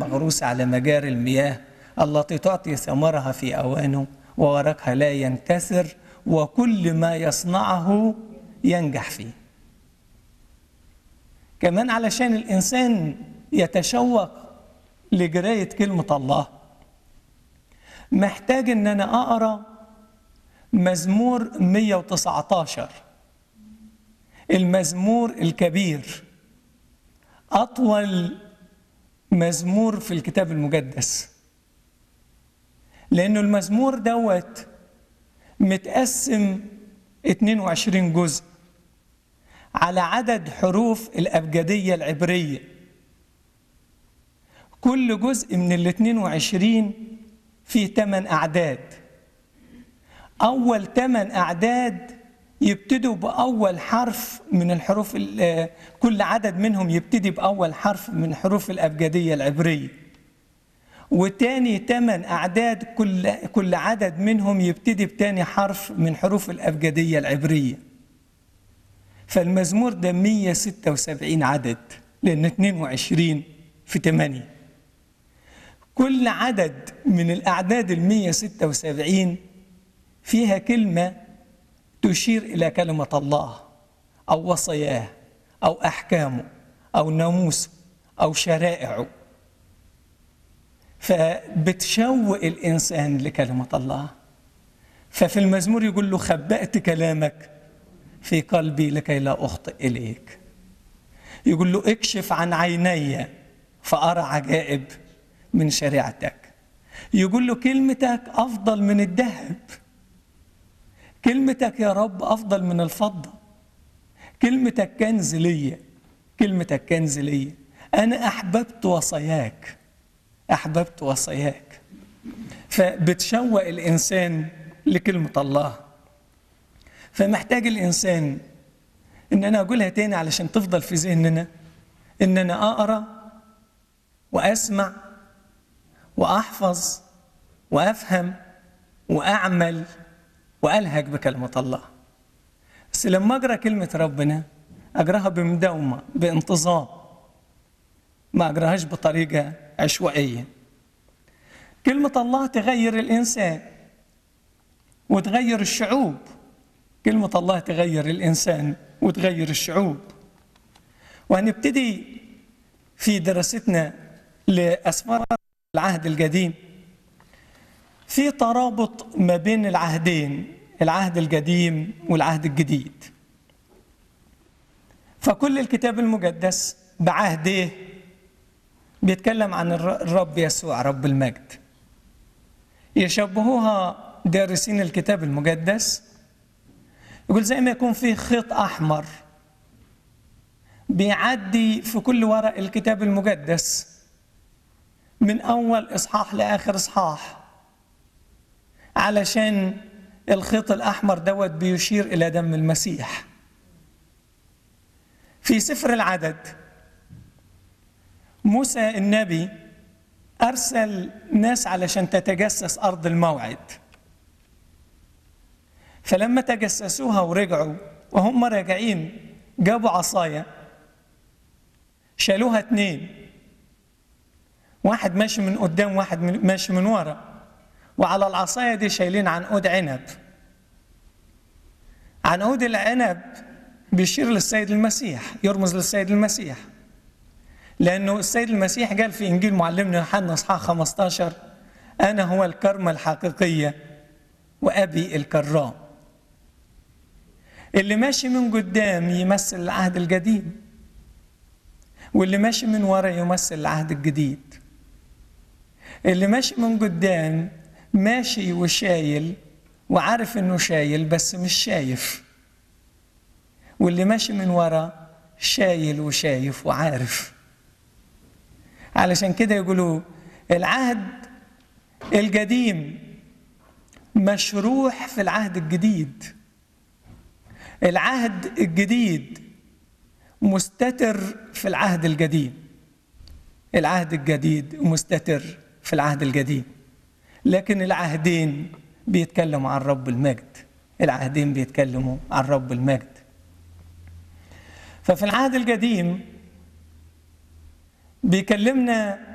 المغروسة على مجاري المياه التي تعطي ثمرها في أوانه وورقها لا ينكسر وكل ما يصنعه ينجح فيه كمان علشان الإنسان يتشوق لقراية كلمة الله محتاج إن أنا أقرأ مزمور 119 المزمور الكبير أطول مزمور في الكتاب المقدس لأنه المزمور دوت متقسم 22 جزء على عدد حروف الأبجدية العبرية كل جزء من ال 22 فيه 8 أعداد أول 8 أعداد يبتدوا بأول حرف من الحروف كل عدد منهم يبتدي بأول حرف من حروف الأبجدية العبرية وتاني ثمان أعداد كل كل عدد منهم يبتدي بتاني حرف من حروف الأبجدية العبرية فالمزمور ده 176 عدد لأن 22 في 8 كل عدد من الأعداد ال 176 فيها كلمة تشير إلى كلمة الله أو وصاياه أو أحكامه أو ناموسه أو شرائعه فبتشوق الإنسان لكلمة الله ففي المزمور يقول له خبأت كلامك في قلبي لكي لا أخطئ إليك يقول له اكشف عن عيني فأرى عجائب من شريعتك يقول له كلمتك أفضل من الذهب كلمتك يا رب أفضل من الفضة كلمتك كنز ليا كلمتك كنز ليا أنا أحببت وصاياك أحببت وصاياك فبتشوق الإنسان لكلمة الله فمحتاج الإنسان إن أنا أقولها تاني علشان تفضل في ذهننا إن أنا أقرأ وأسمع وأحفظ وأفهم وأعمل وألهج بكلمة الله بس لما أقرأ كلمة ربنا أقرأها بمداومة بانتظام ما أقرأهاش بطريقة عشوائية كلمة الله تغير الإنسان وتغير الشعوب كلمة الله تغير الإنسان وتغير الشعوب وهنبتدي في دراستنا لأسفار العهد القديم في ترابط ما بين العهدين العهد القديم والعهد الجديد فكل الكتاب المقدس بعهده بيتكلم عن الرب يسوع رب المجد يشبهوها دارسين الكتاب المقدس يقول زي ما يكون في خيط احمر بيعدي في كل ورق الكتاب المقدس من اول اصحاح لاخر اصحاح علشان الخيط الاحمر دوت بيشير الى دم المسيح في سفر العدد موسى النبي ارسل ناس علشان تتجسس ارض الموعد فلما تجسسوها ورجعوا وهم راجعين جابوا عصاية شالوها اتنين واحد ماشي من قدام واحد ماشي من ورا وعلى العصاية دي شايلين عنقود عنب عنقود العنب بيشير للسيد المسيح يرمز للسيد المسيح لأنه السيد المسيح قال في إنجيل معلمنا يوحنا إصحاح 15 أنا هو الكرمة الحقيقية وأبي الكرام اللي ماشي من قدام يمثل العهد القديم واللي ماشي من ورا يمثل العهد الجديد اللي ماشي من قدام ماشي وشايل وعارف انه شايل بس مش شايف واللي ماشي من ورا شايل وشايف وعارف علشان كده يقولوا العهد القديم مشروح في العهد الجديد العهد الجديد مستتر في العهد القديم العهد الجديد مستتر في العهد القديم لكن العهدين بيتكلموا عن رب المجد العهدين بيتكلموا عن رب المجد ففي العهد القديم بيكلمنا